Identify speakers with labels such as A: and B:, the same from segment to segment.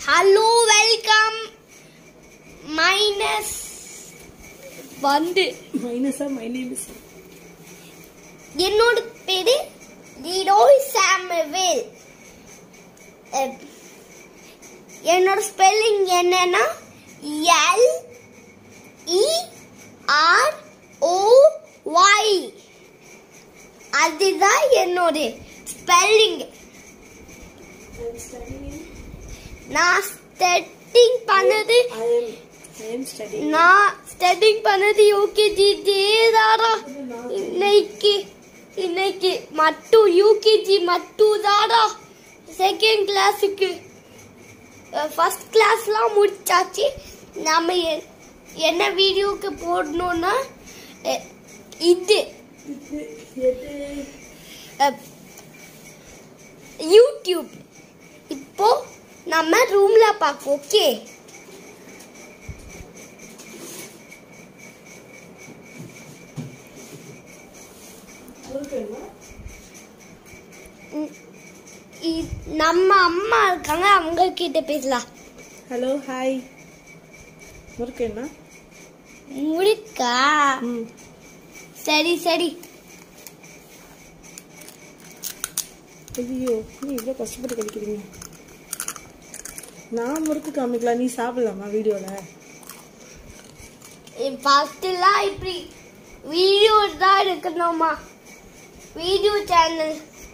A: hello welcome minus வந்து
B: மைனஸா my name is
A: என்னோட பேரு லீரோய் சாமுவேல் அஹ், என்னோட ஸ்பெல்லிங் என்னன்னா L E R O Y அதுதான் என்னோட ஸ்பெல்லிங் நான் ஸ்டட்டிங் பண்ணது
B: I am I am study
A: நான் ஸ்டடிங் பண்ணது யூகேஜி தாடா இன்னைக்கு இன்னைக்கு மட்டும் யூகேஜி மட்டும் தாடா செகண்ட் கிளாஸுக்கு ஃபர்ஸ்ட் கிளாஸ்லாம் முடிச்சாச்சு நம்ம எ- என்ன வீடியோக்கு போடணும்னா அஹ், இது அஹ், யூடியூப் இப்போ நம்ம ரூம்ல பார்ப்போம் ஓகே ம், இ- நம்ம அம்மா இருக்காங்க அவங்க கிட்ட பேசலாம்
B: ஹலோ ஹாய் முறுக்கு என்ன
A: முழுக்கா
B: ம்
A: சரி சரி
B: ஐயோ நீ இவ்வளோ கஷ்டப்பட்டு கிடைக்கிறீங்க நான் முறுக்கு காமிக்கலாம் நீ சாப்பிடலாமா வீடியோவில்
A: ஃபர்ஸ்ட்லாம் இப்படி வீடியோ தான் இருக்கணுமா வீடியோ சேனல்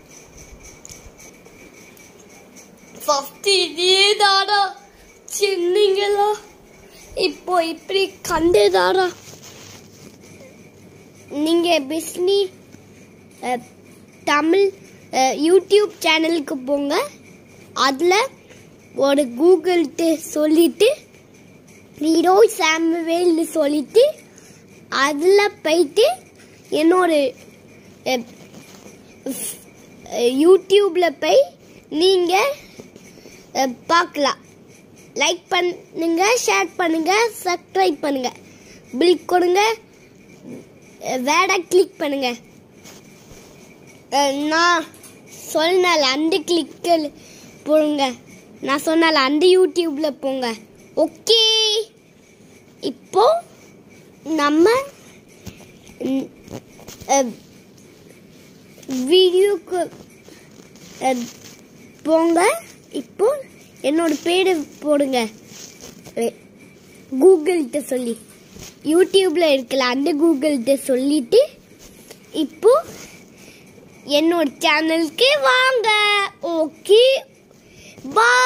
A: ஃபர்ஸ்ட் இதே தாடா சின்னங்களா இப்போ இப்படி கண்டு தாடா நீங்க பிஸ்னி அஹ், தமிழ் அஹ், யூடியூப் சேனலுக்கு போங்க அதில் ஒரு கூகுள்ட்டு சொல்லிட்டு ஹீரோய் சாமுவேல்னு சொல்லிட்டு அதில் போயிட்டு என்னோட அஹ், அஹ், யூடியூப்பில் போய் நீங்கள் பார்க்கலாம் லைக் பண்ணுங்க ஷேர் பண்ணுங்க சப்ஸ்கிரைப் பண்ணுங்க பில் கொடுங்க அஹ், வேட கிளிக் பண்ணுங்க அஹ், நான் சொன்னால அந்த கிளிக்கில் போங்க நான் சொன்னால அந்த யூடியூப்ல போங்க ஓகே இப்போ நம்ம ம், அஹ், வீடியோக்கு அஹ், போங்க இப்போ என்னோட பேரு போடுங்க அஹ், கூகுள்கிட்ட சொல்லி யூடியூப்ல இருக்கல அந்த கூகுள்கிட்ட சொல்லிட்டு இப்போ என்னோட சேனலுக்கு வாங்க ஓகே பாய்